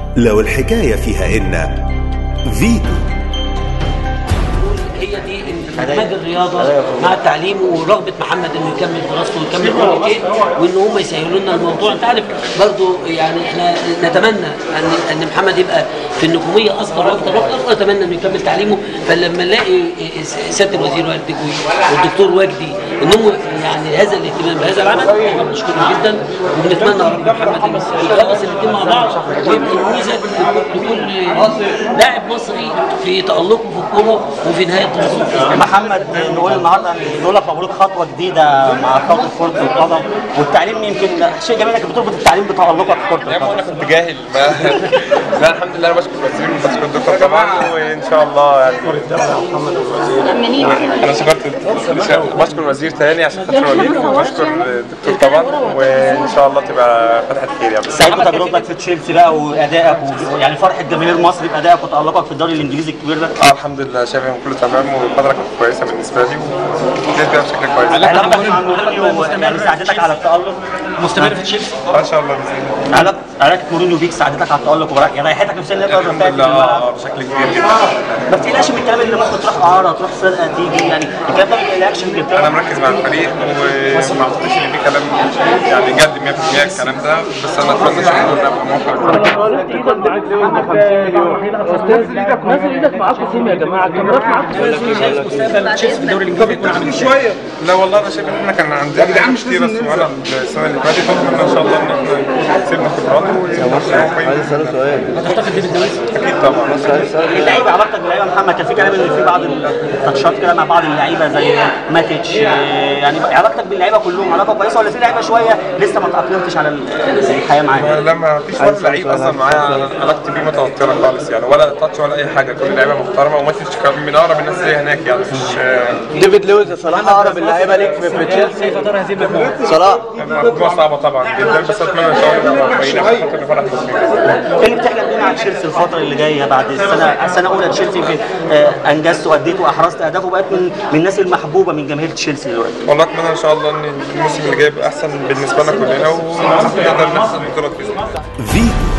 لو الحكاية فيها إن فيتو هي دي اندماج الرياضه مع التعليم ورغبه محمد انه يكمل دراسته ويكمل كليتين وان هم يسهلوا لنا الموضوع انت عارف برضه يعني احنا نتمنى ان ان محمد يبقى في النجوميه اصغر واكثر واكثر ونتمنى انه يكمل تعليمه فلما نلاقي سياده الوزير والدك والدكتور وجدي انهم يعني هذا الاهتمام بهذا العمل احنا بنشكرهم جدا وبنتمنى رب محمد ان يخلص الاثنين مع بعض ويبقى نموذج لكل لاعب مصري في تالقه في الكوره وفي نهايه دراسته محمد نقول النهارده نقول لك مبروك خطوه جديده مع كره كره القدم والتعليم يمكن شيء جميل انك بتربط التعليم بتالقك في كره يا عم انا القدم كنت جاهل ما لا الحمد لله انا بشكر الوزير وبشكر الدكتور طبعا وان شاء الله يعني انا شكرت بشكر الوزير تاني عشان خاطر الوزير وبشكر الدكتور طبعا وان شاء الله تبقى فتحه خير يعني سعيد بتجربتك في تشيلسي بقى وادائك و... يعني فرحه جماهير مصر بادائك وتالقك في الدوري الانجليزي الكبير ده اه الحمد لله شايف ان كله تمام والفتره كانت كويسه بالنسبه لي وجيت بيها بشكل كويس علاقتك مع مورينيو يعني ساعدتك على التالق مستمر في تشيلسي ان شاء الله باذن الله علاقه علاقه مورينيو بيك ساعدتك على التالق ورا- يعني ريحتك نفسيا ان انت تقدر الحمد تأدي لله في الملعب. اه بشكل كبير جدا ما بتقلقش من الكلام اللي ممكن تروح اعاره تروح فرقه تيجي يعني الكلام ده ما بيقلقش من انا انجلترا مركز مع الفريق وما اعتقدش ان في كلام يعني جد 100% الكلام ده بس انا اتمنى ان شاء الله ان ابقى موفق نزل ايدك نزل ايدك معاكم فيهم يا جماعه الكاميرات معاكم مستقبل تشيلسي في الدوري الانجليزي يكون عامل ازاي؟ لا والله انا شايف ان احنا كان عندنا حاجات كتيره وانا السنه اللي فاتت اتمنى ان شاء الله ان احنا كسبنا خبرات عايز اسال سؤال هتحتفل بيه بالدوري؟ اكيد طبعا اللعيبه علاقتك باللعيبه محمد كان في كلام ان في بعض التاتشات كده مع بعض اللعيبه زي ماتيتش آه، يعني علاقتك باللعيبه كلهم علاقه كويسه ولا في لعيبه شويه لسه ما تاقلمتش على الحياه معاهم؟ لما فيش ولا لعيب اصلا معايا علاقتي بيه متوتره خالص يعني ولا تاتش ولا اي حاجه كل اللعيبه محترمه وماتش كان من اقرب الناس ليا هناك يعني مش ديفيد لويس صلاح اقرب اللعيبه ليك في في تشيلسي كيف ترى هذه المجموعه؟ صلاح مجموعه صعبه طبعا جدا بس اتمنى ان شاء الله نبقى موفقين عشان خاطر نفرح المسلمين ايه اللي بتحلم بيه مع تشيلسي الفتره اللي جايه بعد السنه السنه الاولى تشيلسي يمكن آه، انجزت واديت واحرزت اهداف وبقت من من الناس المحبوبه من جماهير تشيلسي دلوقتي والله اتمنى ان شاء الله ان الموسم اللي جاي يبقى احسن بالنسبه لنا كلنا ونقدر نحصل بطولات باذن الله فيتو